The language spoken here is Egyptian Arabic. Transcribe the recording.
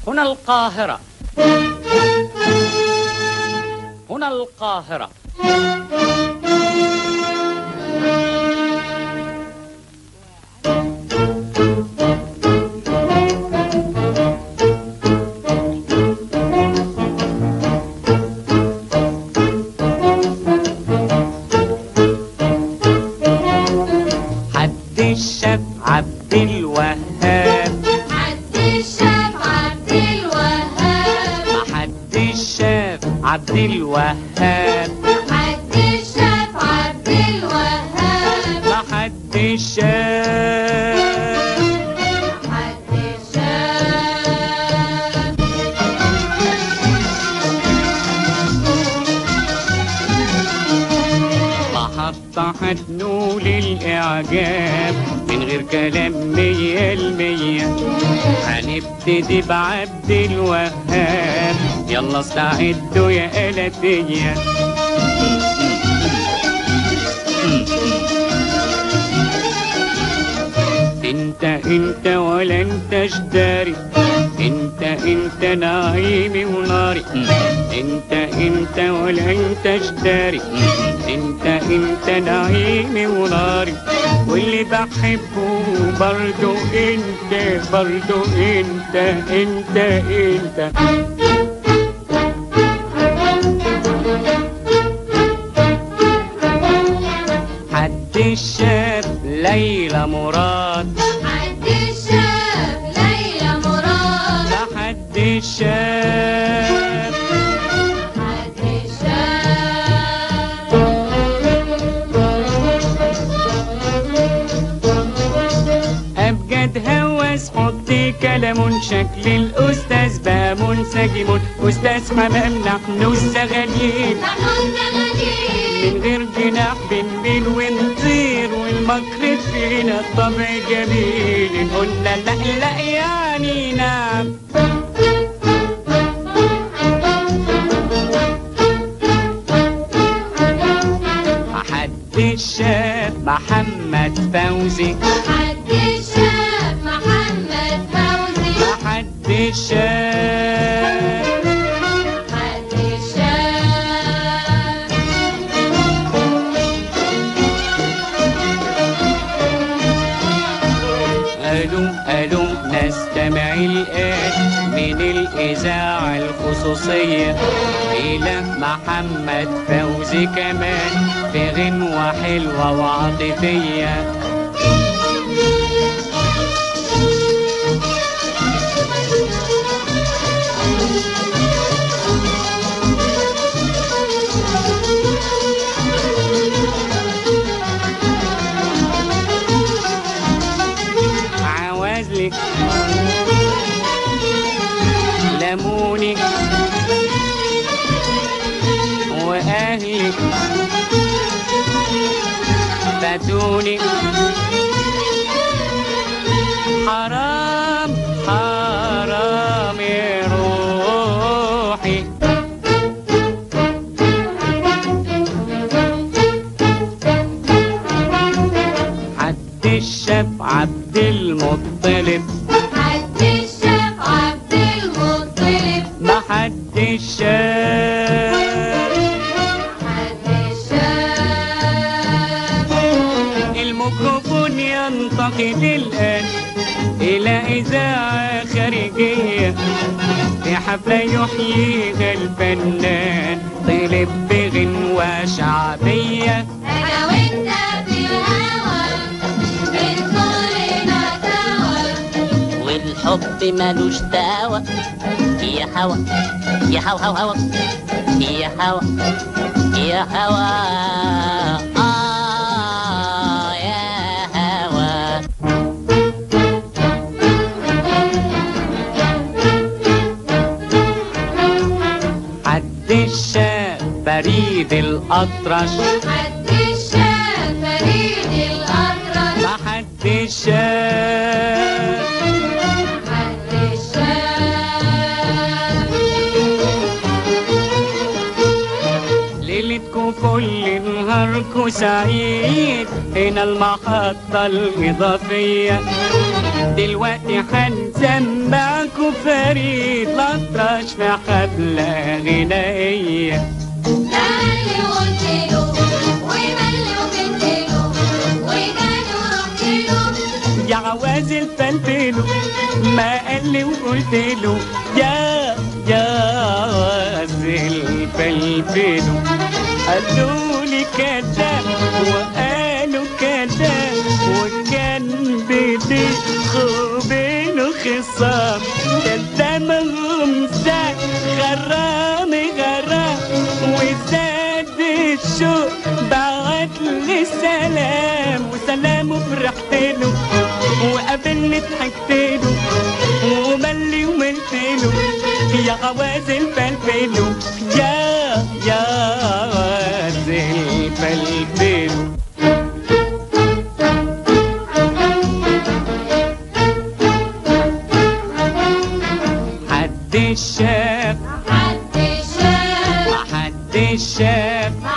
هنا القاهرة هنا القاهرة حد الشاب عبد الوهاب عبد الشاف عبد الوهاب حد الشاب عبد الوهاب عبد الشاف عبد الوهاب حد الشاب عبد الشاف محطة هتنول الإعجاب من غير كلام مية المية هنبتدي بعبد الوهاب يلا استعدوا يا آلاتية انت انت ولا انت جداري انت انت نعيمي وناري انت انت ولا انت جداري انت انت نعيمي وناري واللي بحبه برضو انت برضو انت انت انت حد الشاب ليلى مراد عبد الشاف ليلى مراد حد الشاب عبد الشاف أبجد هوس حط كلام شكل الأستاذ بقى منسجم أستاذ حمام نحن الزغالين نحن الزغالين من غير جناح بنميل ونطير والمكر فينا الطبع جميل قلنا لا لا يعني نعم حد الشاب محمد فوزي عبد الشاف محمد فوزي حد الشاب عبد الشاف ألو ألو نستمع الآن من الإذاعة الخصوصية إلى محمد فوزي كمان في غنوة حلوة وعاطفية عوازلك لموني وأهلك فاتوني حرام حرام يا روحي حد الشاب عبد المطلب عبد الشاف عبد المطلب ما حد الشاب عبد الشاف الميكروفون ينتقل الآن إلى إذاعة خارجية في حفلة يحييها الفنان طلب بغنوة شعبية انا وانت في الهوى من طولنا سوا والحب ملوش دعوة يا هوا يا هوا هوا هوا يا هوا يا هوا آه يا هوا حد الشاب بريد الأطرش عبد الشاف فريد الأطرش ما حد الشاب عبد الشاف ليلتكم كل نهاركم سعيد هنا المحطة الإضافية دلوقتي هنسمعكم فريد في حفلة غنائية مالي وقلت له ومالي وبنت له وجاني ورحت له يا عواز الفلفلو ما قال لي وقلت له يا يا عواز الفلفلو قالوا لي كذا وقالوا كذا وكان بيني وبينه خصام كذا غمزة غرام غرام وزاد الشوق بعت لي سلام وسلام وفرحت له وقابلني ضحكت له وملي وملت له يا غواز الفلفلو يا يا غواز الفلفلو حد شاف حد شاف حد شاف